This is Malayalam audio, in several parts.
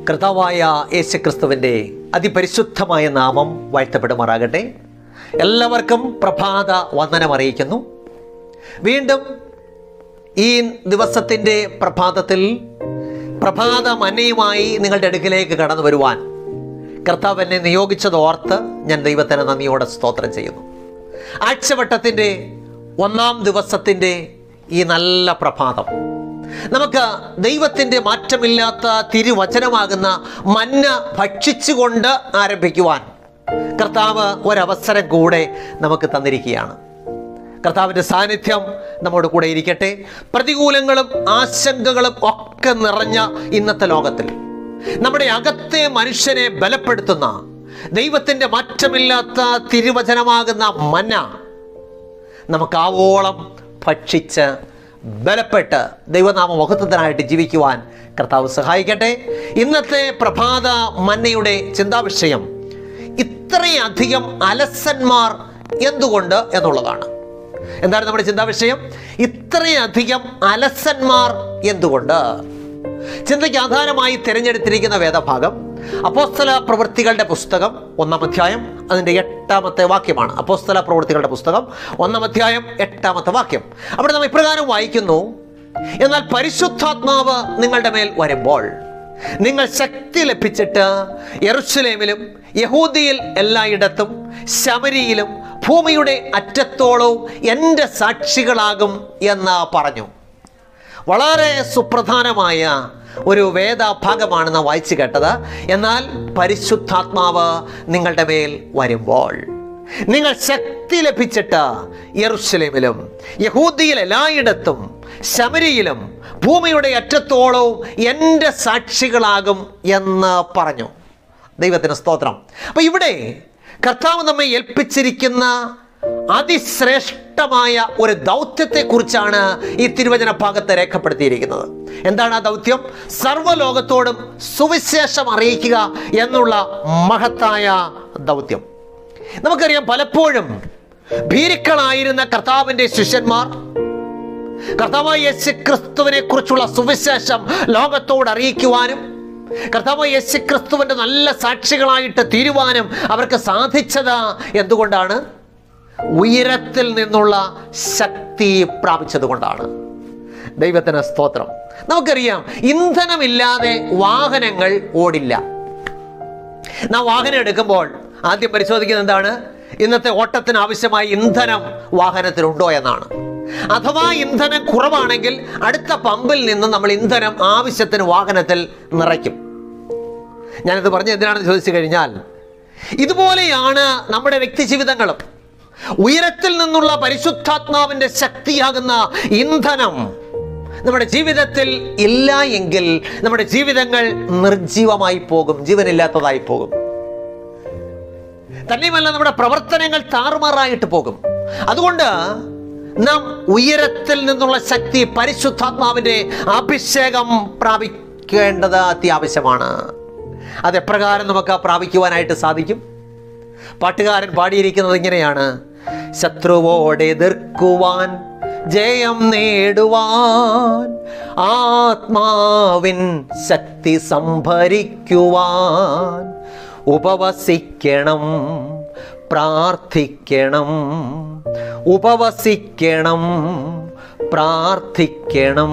കർത്താവായ യേശുക്രിസ്തുവിൻ്റെ അതിപരിശുദ്ധമായ നാമം വാഴ്ത്തപ്പെടുമാറാകട്ടെ എല്ലാവർക്കും പ്രഭാത വന്ദനം അറിയിക്കുന്നു വീണ്ടും ഈ ദിവസത്തിൻ്റെ പ്രഭാതത്തിൽ പ്രഭാത മന്നയുമായി നിങ്ങളുടെ അടുക്കിലേക്ക് കടന്നു വരുവാൻ കർത്താവ് എന്നെ നിയോഗിച്ചത് ഓർത്ത് ഞാൻ ദൈവത്തിന് നന്ദിയോടെ സ്തോത്രം ചെയ്യുന്നു ആഴ്ചവട്ടത്തിൻ്റെ ഒന്നാം ദിവസത്തിൻ്റെ ഈ നല്ല പ്രഭാതം നമുക്ക് ദൈവത്തിൻ്റെ മാറ്റമില്ലാത്ത തിരുവചനമാകുന്ന മന്ന ഭക്ഷിച്ചുകൊണ്ട് ആരംഭിക്കുവാൻ കർത്താവ് ഒരവസരം കൂടെ നമുക്ക് തന്നിരിക്കുകയാണ് കർത്താവിൻ്റെ സാന്നിധ്യം നമ്മോട് കൂടെ ഇരിക്കട്ടെ പ്രതികൂലങ്ങളും ആശങ്കകളും ഒക്കെ നിറഞ്ഞ ഇന്നത്തെ ലോകത്തിൽ നമ്മുടെ അകത്തെ മനുഷ്യനെ ബലപ്പെടുത്തുന്ന ദൈവത്തിൻ്റെ മാറ്റമില്ലാത്ത തിരുവചനമാകുന്ന മന്ന നമുക്ക് ആവോളം ഭക്ഷിച്ച് ബലപ്പെട്ട് ദൈവനാമ മഹത്വത്തിനായിട്ട് ജീവിക്കുവാൻ കർത്താവ് സഹായിക്കട്ടെ ഇന്നത്തെ പ്രഭാത മന്നയുടെ ചിന്താവിഷയം ഇത്രയധികം അലസന്മാർ എന്തുകൊണ്ട് എന്നുള്ളതാണ് എന്താണ് നമ്മുടെ ചിന്താവിഷയം ഇത്രയധികം അലസന്മാർ എന്തുകൊണ്ട് ചിന്തയ്ക്ക് ആധാരമായി തിരഞ്ഞെടുത്തിരിക്കുന്ന വേദഭാഗം അപ്പോസ്തല പ്രവൃത്തികളുടെ പുസ്തകം ഒന്നാം അധ്യായം അതിൻ്റെ എട്ടാമത്തെ വാക്യമാണ് അപ്പോസ്തല പ്രവൃത്തികളുടെ പുസ്തകം ഒന്നാം അധ്യായം എട്ടാമത്തെ വാക്യം അവിടെ നാം ഇപ്രകാരം വായിക്കുന്നു എന്നാൽ പരിശുദ്ധാത്മാവ് നിങ്ങളുടെ മേൽ വരുമ്പോൾ നിങ്ങൾ ശക്തി ലഭിച്ചിട്ട് യെറുശലേമിലും യഹൂദിയിൽ എല്ലായിടത്തും ശബരിയിലും ഭൂമിയുടെ അറ്റത്തോളവും എൻ്റെ സാക്ഷികളാകും എന്ന് പറഞ്ഞു വളരെ സുപ്രധാനമായ ഒരു വേദഭാഗമാണ് നാം വായിച്ചു കേട്ടത് എന്നാൽ പരിശുദ്ധാത്മാവ് നിങ്ങളുടെ മേൽ വരുമ്പോൾ നിങ്ങൾ ശക്തി ലഭിച്ചിട്ട് യെറുശലേമിലും യഹൂദിയിൽ എല്ലായിടത്തും ശബരിയിലും ഭൂമിയുടെ അറ്റത്തോളവും എൻ്റെ സാക്ഷികളാകും എന്ന് പറഞ്ഞു ദൈവത്തിന് സ്തോത്രം അപ്പം ഇവിടെ കർത്താവ് നമ്മെ ഏൽപ്പിച്ചിരിക്കുന്ന അതിശ്രേഷ്ഠമായ ഒരു ദൗത്യത്തെക്കുറിച്ചാണ് ഈ തിരുവചന ഭാഗത്ത് രേഖപ്പെടുത്തിയിരിക്കുന്നത് എന്താണ് ആ ദൗത്യം സർവ്വലോകത്തോടും സുവിശേഷം അറിയിക്കുക എന്നുള്ള മഹത്തായ ദൗത്യം നമുക്കറിയാം പലപ്പോഴും ഭീരുക്കളായിരുന്ന കർത്താവിൻ്റെ ശിഷ്യന്മാർ കർത്താവായ യേശു ക്രിസ്തുവിനെ കുറിച്ചുള്ള സുവിശേഷം ലോകത്തോട് അറിയിക്കുവാനും കർത്താവ് യേശു ക്രിസ്തുവിൻ്റെ നല്ല സാക്ഷികളായിട്ട് തീരുവാനും അവർക്ക് സാധിച്ചത് എന്തുകൊണ്ടാണ് ഉയരത്തിൽ നിന്നുള്ള ശക്തി പ്രാപിച്ചതുകൊണ്ടാണ് ദൈവത്തിന് സ്തോത്രം നമുക്കറിയാം ഇന്ധനമില്ലാതെ വാഹനങ്ങൾ ഓടില്ല നാം വാഹനം എടുക്കുമ്പോൾ ആദ്യം പരിശോധിക്കുന്നത് എന്താണ് ഇന്നത്തെ ഓട്ടത്തിന് ആവശ്യമായ ഇന്ധനം വാഹനത്തിനുണ്ടോ എന്നാണ് അഥവാ ഇന്ധനം കുറവാണെങ്കിൽ അടുത്ത പമ്പിൽ നിന്ന് നമ്മൾ ഇന്ധനം ആവശ്യത്തിന് വാഹനത്തിൽ നിറയ്ക്കും ഞാനിത് പറഞ്ഞ എന്തിനാണെന്ന് ചോദിച്ചു കഴിഞ്ഞാൽ ഇതുപോലെയാണ് നമ്മുടെ വ്യക്തി ജീവിതങ്ങളും ഉയരത്തിൽ നിന്നുള്ള പരിശുദ്ധാത്മാവിൻ്റെ ശക്തിയാകുന്ന ഇന്ധനം നമ്മുടെ ജീവിതത്തിൽ ഇല്ല എങ്കിൽ നമ്മുടെ ജീവിതങ്ങൾ നിർജീവമായി പോകും ജീവനില്ലാത്തതായി പോകും തന്നെയുമല്ല നമ്മുടെ പ്രവർത്തനങ്ങൾ താറുമാറായിട്ട് പോകും അതുകൊണ്ട് നാം ഉയരത്തിൽ നിന്നുള്ള ശക്തി പരിശുദ്ധാത്മാവിൻ്റെ അഭിഷേകം പ്രാപിക്കേണ്ടത് അത്യാവശ്യമാണ് അതെപ്രകാരം നമുക്ക് പ്രാപിക്കുവാനായിട്ട് സാധിക്കും പാട്ടുകാരൻ പാടിയിരിക്കുന്നത് ഇങ്ങനെയാണ് ശത്രുവോടെ എതിർക്കുവാൻ ജയം നേടുവാൻ ആത്മാവിൻ ശക്തി സംഭരിക്കുവാൻ ഉപവസിക്കണം പ്രാർത്ഥിക്കണം ഉപവസിക്കണം പ്രാർത്ഥിക്കണം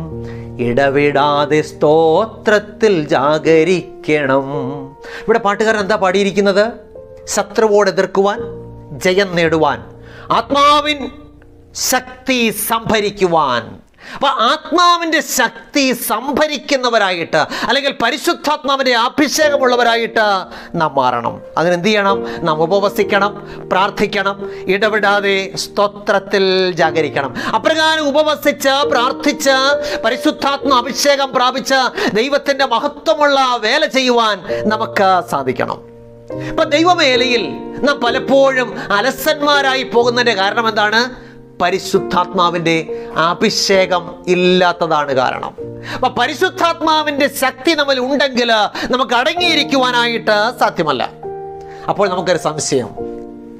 ഇടവിടാതെ സ്തോത്രത്തിൽ ജാഗരിക്കണം ഇവിടെ പാട്ടുകാരൻ എന്താ പാടിയിരിക്കുന്നത് ശത്രുവോട് എതിർക്കുവാൻ ജയം നേടുവാൻ ആത്മാവിൻ ശക്തി സംഭരിക്കുവാൻ അപ്പൊ ആത്മാവിൻ്റെ ശക്തി സംഭരിക്കുന്നവരായിട്ട് അല്ലെങ്കിൽ പരിശുദ്ധാത്മാവിൻ്റെ അഭിഷേകമുള്ളവരായിട്ട് നാം മാറണം അതിനെന്ത് ചെയ്യണം നാം ഉപവസിക്കണം പ്രാർത്ഥിക്കണം ഇടപെടാതെ സ്തോത്രത്തിൽ ജാഗരിക്കണം അപ്രകാരം ഉപവസിച്ച് പ്രാർത്ഥിച്ച് പരിശുദ്ധാത്മ അഭിഷേകം പ്രാപിച്ച് ദൈവത്തിൻ്റെ മഹത്വമുള്ള വേല ചെയ്യുവാൻ നമുക്ക് സാധിക്കണം ഇപ്പൊ ദൈവവേലയിൽ നാം പലപ്പോഴും അലസന്മാരായി പോകുന്നതിന്റെ കാരണം എന്താണ് പരിശുദ്ധാത്മാവിൻ്റെ അഭിഷേകം ഇല്ലാത്തതാണ് കാരണം അപ്പൊ പരിശുദ്ധാത്മാവിൻ്റെ ശക്തി നമ്മൾ ഉണ്ടെങ്കിൽ നമുക്ക് അടങ്ങിയിരിക്കുവാനായിട്ട് സാധ്യമല്ല അപ്പോൾ നമുക്കൊരു സംശയം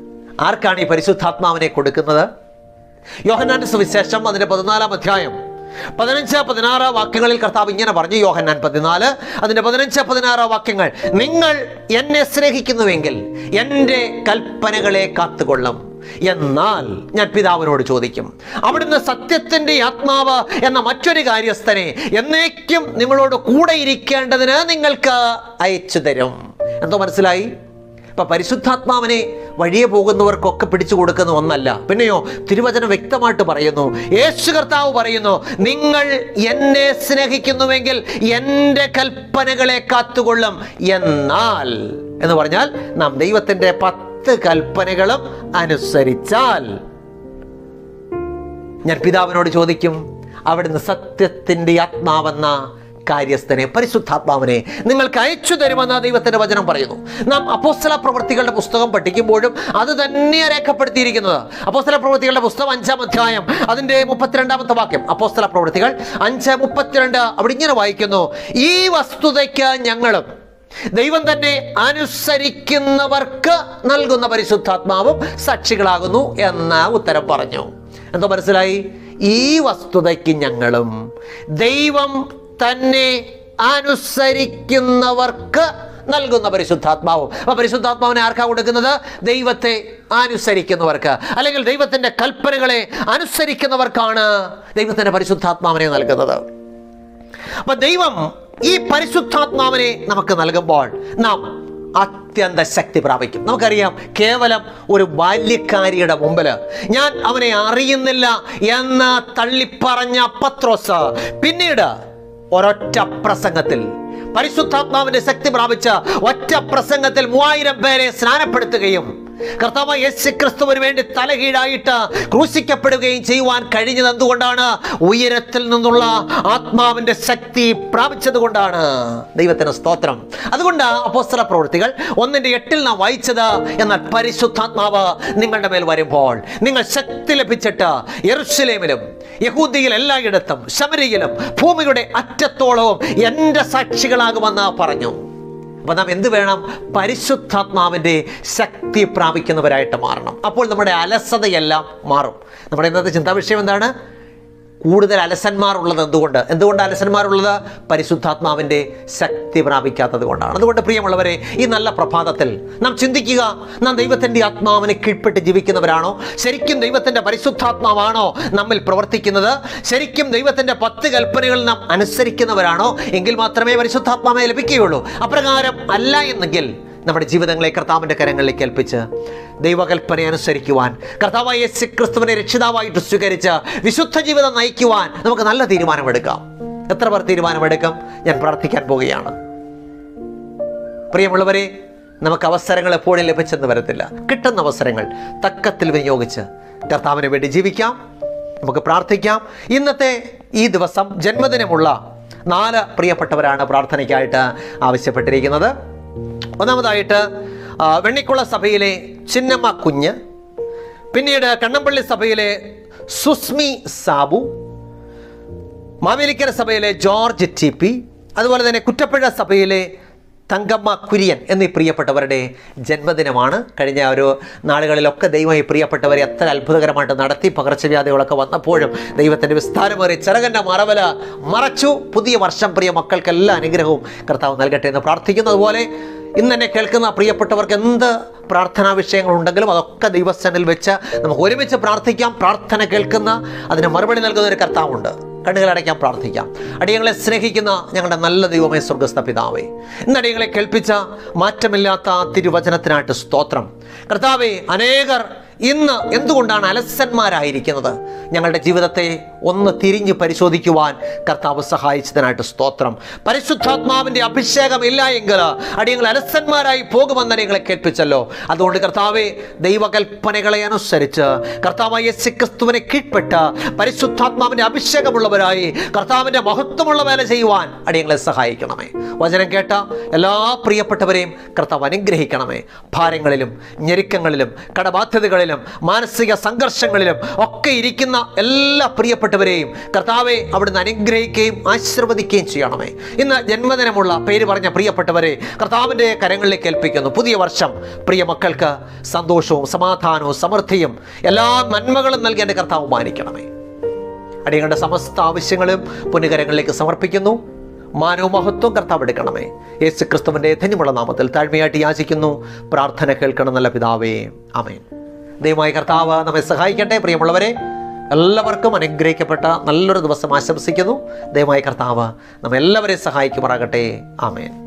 ആർക്കാണ് ഈ പരിശുദ്ധാത്മാവിനെ കൊടുക്കുന്നത് യോഹന്നാന്റെ സുവിശേഷം അതിൻ്റെ പതിനാലാം അധ്യായം പതിനഞ്ച് പതിനാറ് വാക്യങ്ങളിൽ കർത്താവ് ഇങ്ങനെ പറഞ്ഞു യോഹന്നാൻ പതിനാല് അതിൻ്റെ പതിനഞ്ച് പതിനാറ് വാക്യങ്ങൾ നിങ്ങൾ എന്നെ സ്നേഹിക്കുന്നുവെങ്കിൽ എൻ്റെ കൽപ്പനകളെ കാത്തുകൊള്ളും എന്നാൽ ഞാൻ പിതാവിനോട് ചോദിക്കും അവിടുന്ന് സത്യത്തിൻ്റെ ആത്മാവ് എന്ന മറ്റൊരു കാര്യസ്ഥനെ എന്നേക്കും നിങ്ങളോട് കൂടെ ഇരിക്കേണ്ടതിന് നിങ്ങൾക്ക് അയച്ചു തരും എന്തോ മനസ്സിലായി ഇപ്പൊ പരിശുദ്ധാത്മാവിനെ വഴിയെ പോകുന്നവർക്കൊക്കെ പിടിച്ചു കൊടുക്കുന്ന ഒന്നല്ല പിന്നെയോ തിരുവചനം വ്യക്തമായിട്ട് പറയുന്നു യേശു കർത്താവ് പറയുന്നു നിങ്ങൾ എന്നെ സ്നേഹിക്കുന്നുവെങ്കിൽ എൻ്റെ കൽപ്പനകളെ കാത്തുകൊള്ളും എന്നാൽ എന്ന് പറഞ്ഞാൽ നാം ദൈവത്തിൻ്റെ പത്ത് കൽപ്പനകളും അനുസരിച്ചാൽ ഞാൻ പിതാവിനോട് ചോദിക്കും അവിടുന്ന് സത്യത്തിൻ്റെ ആത്മാവെന്ന കാര്യസ്ഥനെ പരിശുദ്ധാത്മാവിനെ നിങ്ങൾക്ക് അയച്ചു തരുമെന്ന് ദൈവത്തിന്റെ വചനം പറയുന്നു നാം അപ്പോസ്തല പ്രവൃത്തികളുടെ പുസ്തകം പഠിക്കുമ്പോഴും അത് തന്നെയാണ് രേഖപ്പെടുത്തിയിരിക്കുന്നത് അപ്പോസ്തല പ്രവൃത്തികളുടെ പുസ്തകം അഞ്ചാം അധ്യായം അതിന്റെ മുപ്പത്തിരണ്ടാമത്തെ വാക്യം അപ്പോസ്തല പ്രവൃത്തികൾ അഞ്ച് മുപ്പത്തിരണ്ട് അവിടെ ഇങ്ങനെ വായിക്കുന്നു ഈ വസ്തുതയ്ക്ക് ഞങ്ങളും ദൈവം തന്നെ അനുസരിക്കുന്നവർക്ക് നൽകുന്ന പരിശുദ്ധാത്മാവും സാക്ഷികളാകുന്നു എന്ന ഉത്തരം പറഞ്ഞു എന്തോ മനസ്സിലായി ഈ വസ്തുതയ്ക്ക് ഞങ്ങളും ദൈവം തന്നെ അനുസരിക്കുന്നവർക്ക് നൽകുന്ന പരിശുദ്ധാത്മാവും അപ്പൊ പരിശുദ്ധാത്മാവിനെ ആർക്കാ കൊടുക്കുന്നത് ദൈവത്തെ അനുസരിക്കുന്നവർക്ക് അല്ലെങ്കിൽ ദൈവത്തിന്റെ കൽപ്പനകളെ അനുസരിക്കുന്നവർക്കാണ് ദൈവത്തിന്റെ പരിശുദ്ധാത്മാവിനെ നൽകുന്നത് അപ്പൊ ദൈവം ഈ പരിശുദ്ധാത്മാവിനെ നമുക്ക് നൽകുമ്പോൾ നാം അത്യന്ത ശക്തി പ്രാപിക്കും നമുക്കറിയാം കേവലം ഒരു ബാല്യക്കാരിയുടെ മുമ്പിൽ ഞാൻ അവനെ അറിയുന്നില്ല എന്ന് തള്ളിപ്പറഞ്ഞ പത്രോസ് പിന്നീട് ഒരൊറ്റ പ്രസംഗത്തിൽ പരിശുദ്ധാത്മാവിന്റെ ശക്തി പ്രാപിച്ച ഒറ്റ പ്രസംഗത്തിൽ മൂവായിരം പേരെ സ്നാനപ്പെടുത്തുകയും കർത്താവ് യേശു ക്രിസ്തുവിന് വേണ്ടി തലകീഴായിട്ട് ക്രൂശിക്കപ്പെടുകയും ചെയ്യുവാൻ കഴിഞ്ഞത് എന്തുകൊണ്ടാണ് ഉയരത്തിൽ നിന്നുള്ള ആത്മാവിന്റെ ശക്തി പ്രാപിച്ചത് കൊണ്ടാണ് ദൈവത്തിന് സ്തോത്രം അതുകൊണ്ട് അപ്പോസ്തല പ്രവൃത്തികൾ ഒന്നിന്റെ എട്ടിൽ നാം വായിച്ചത് എന്നാൽ പരിശുദ്ധാത്മാവ് നിങ്ങളുടെ മേൽ വരുമ്പോൾ നിങ്ങൾ ശക്തി ലഭിച്ചിട്ട് യെറുശലേമിലും യഹൂദിയിൽ എല്ലായിടത്തും ശമരിയിലും ഭൂമിയുടെ അറ്റത്തോളവും എൻ്റെ സാക്ഷികളാകുമെന്ന് പറഞ്ഞു അപ്പോൾ നാം എന്ത് വേണം പരിശുദ്ധാത്മാവിൻ്റെ ശക്തി പ്രാപിക്കുന്നവരായിട്ട് മാറണം അപ്പോൾ നമ്മുടെ അലസതയെല്ലാം മാറും നമ്മുടെ ഇന്നത്തെ ചിന്താ വിഷയം എന്താണ് കൂടുതൽ അലസന്മാരുള്ളത് എന്തുകൊണ്ട് എന്തുകൊണ്ട് അലസന്മാരുള്ളത് പരിശുദ്ധാത്മാവിൻ്റെ ശക്തി പ്രാപിക്കാത്തത് കൊണ്ടാണ് അതുകൊണ്ട് പ്രിയമുള്ളവരെ ഈ നല്ല പ്രഭാതത്തിൽ നാം ചിന്തിക്കുക നാം ദൈവത്തിൻ്റെ ആത്മാവിനെ കീഴ്പ്പെട്ട് ജീവിക്കുന്നവരാണോ ശരിക്കും ദൈവത്തിൻ്റെ പരിശുദ്ധാത്മാവാണോ നമ്മിൽ പ്രവർത്തിക്കുന്നത് ശരിക്കും ദൈവത്തിൻ്റെ പത്ത് കൽപ്പനകൾ നാം അനുസരിക്കുന്നവരാണോ എങ്കിൽ മാത്രമേ പരിശുദ്ധാത്മാവെ ലഭിക്കുകയുള്ളൂ അപ്രകാരം അല്ല എന്നെങ്കിൽ നമ്മുടെ ജീവിതങ്ങളെ കർത്താവിൻ്റെ കരങ്ങളിലേക്ക് ഏൽപ്പിച്ച് ദൈവകൽപ്പന അനുസരിക്കുവാൻ കർത്താവായ യേശു ക്രിസ്തുവിനെ രക്ഷിതാവായിട്ട് സ്വീകരിച്ച് വിശുദ്ധ ജീവിതം നയിക്കുവാൻ നമുക്ക് നല്ല തീരുമാനമെടുക്കാം എത്ര പേർ തീരുമാനമെടുക്കാം ഞാൻ പ്രാർത്ഥിക്കാൻ പോവുകയാണ് പ്രിയമുള്ളവരെ നമുക്ക് അവസരങ്ങൾ എപ്പോഴും ലഭിച്ചെന്ന് വരത്തില്ല കിട്ടുന്ന അവസരങ്ങൾ തക്കത്തിൽ വിനിയോഗിച്ച് കർത്താവിന് വേണ്ടി ജീവിക്കാം നമുക്ക് പ്രാർത്ഥിക്കാം ഇന്നത്തെ ഈ ദിവസം ജന്മദിനമുള്ള നാല് പ്രിയപ്പെട്ടവരാണ് പ്രാർത്ഥനയ്ക്കായിട്ട് ആവശ്യപ്പെട്ടിരിക്കുന്നത് ഒന്നാമതായിട്ട് ആ, വെണ്ണിക്കുള സഭയിലെ ചിന്നമ്മ കുഞ്ഞ് പിന്നീട് കണ്ണമ്പള്ളി സഭയിലെ സുസ്മി സാബു മാവേലിക്കര സഭയിലെ ജോർജ് ടി പി അതുപോലെ തന്നെ കുറ്റപ്പുഴ സഭയിലെ തങ്കമ്മ കുര്യൻ എന്നീ പ്രിയപ്പെട്ടവരുടെ ജന്മദിനമാണ് കഴിഞ്ഞ ഒരു നാളുകളിലൊക്കെ ദൈവം ഈ പ്രിയപ്പെട്ടവരെ എത്ര അത്ഭുതകരമായിട്ട് നടത്തി പകർച്ചവ്യാധികളൊക്കെ വന്നപ്പോഴും ദൈവത്തിൻ്റെ വിസ്താരമേറി ചിറകൻ്റെ മറവല മറച്ചു പുതിയ വർഷം പ്രിയ മക്കൾക്ക് എല്ലാ അനുഗ്രഹവും കർത്താവ് നൽകട്ടെ എന്ന് പ്രാർത്ഥിക്കുന്നു അതുപോലെ ഇന്ന് എന്നെ കേൾക്കുന്ന പ്രിയപ്പെട്ടവർക്ക് എന്ത് പ്രാർത്ഥനാ വിഷയങ്ങളുണ്ടെങ്കിലും അതൊക്കെ ദൈവസ്ഥാനിൽ വെച്ച് നമുക്ക് ഒരുമിച്ച് പ്രാർത്ഥിക്കാം പ്രാർത്ഥന കേൾക്കുന്ന അതിന് മറുപടി നൽകുന്ന ഒരു കർത്താവുണ്ട് കണ്ണുകളടയ്ക്കാൻ പ്രാർത്ഥിക്കാം അടിയങ്ങളെ സ്നേഹിക്കുന്ന ഞങ്ങളുടെ നല്ല ദൈവമേ സ്വർഗസ്ഥ പിതാവേ ഇന്ന് അടിയങ്ങളെ കേൾപ്പിച്ച മാറ്റമില്ലാത്ത ആ തിരുവചനത്തിനായിട്ട് സ്തോത്രം കർത്താവെ അനേകർ ഇന്ന് എന്തുകൊണ്ടാണ് അലസന്മാരായിരിക്കുന്നത് ഞങ്ങളുടെ ജീവിതത്തെ ഒന്ന് തിരിഞ്ഞ് പരിശോധിക്കുവാൻ കർത്താവ് സഹായിച്ചതിനായിട്ട് സ്തോത്രം പരിശുദ്ധാത്മാവിൻ്റെ അഭിഷേകം ഇല്ല എങ്കിൽ അടിയങ്ങൾ അലസന്മാരായി പോകുമെന്ന് അടിയങ്ങളെ കേൾപ്പിച്ചല്ലോ അതുകൊണ്ട് കർത്താവെ ദൈവകൽപ്പനകളെ അനുസരിച്ച് കർത്താവായ യേശു ക്രിസ്തുവിനെ കീഴ്പ്പെട്ട് പരിശുദ്ധാത്മാവിൻ്റെ അഭിഷേകമുള്ളവരായി കർത്താവിൻ്റെ മഹത്വമുള്ള വേല ചെയ്യുവാൻ അടിയങ്ങളെ സഹായിക്കണമേ വചനം കേട്ട എല്ലാ പ്രിയപ്പെട്ടവരെയും കർത്താവ് അനുഗ്രഹിക്കണമേ ഭാരങ്ങളിലും ഞെരുക്കങ്ങളിലും കടബാധ്യതകളിലും മാനസിക സംഘർഷങ്ങളിലും ഒക്കെ ഇരിക്കുന്ന എല്ലാ പ്രിയപ്പെട്ടവരെയും കർത്താവെ അവിടുന്ന് അനുഗ്രഹിക്കുകയും ആശീർവദിക്കുകയും ചെയ്യണമേ ഇന്ന് ജന്മദിനമുള്ള പേര് പറഞ്ഞ പ്രിയപ്പെട്ടവരെ കർത്താവിൻ്റെ കരങ്ങളിലേക്ക് ഏൽപ്പിക്കുന്നു പുതിയ വർഷം പ്രിയ മക്കൾക്ക് സന്തോഷവും സമാധാനവും സമൃദ്ധിയും എല്ലാ നന്മകളും നൽകി എൻ്റെ കർത്താവ് മാനിക്കണമേ അടിയങ്ങളുടെ സമസ്ത ആവശ്യങ്ങളും പുനകരങ്ങളിലേക്ക് സമർപ്പിക്കുന്നു മാനവ മഹത്വം കർത്താവ് എടുക്കണമേ യേശു ക്രിസ്തുവിൻ്റെ ധന്യമുള്ള നാമത്തിൽ താഴ്മയായിട്ട് യാചിക്കുന്നു പ്രാർത്ഥന കേൾക്കണം നല്ല പിതാവേ അമേൻ ദൈവമായ കർത്താവ് നമ്മെ സഹായിക്കട്ടെ പ്രിയമുള്ളവരെ എല്ലാവർക്കും അനുഗ്രഹിക്കപ്പെട്ട നല്ലൊരു ദിവസം ആശംസിക്കുന്നു ദയമായ കർത്താവ് നമ്മെല്ലാവരെയും സഹായിക്കുമാറാകട്ടെ ആമേൻ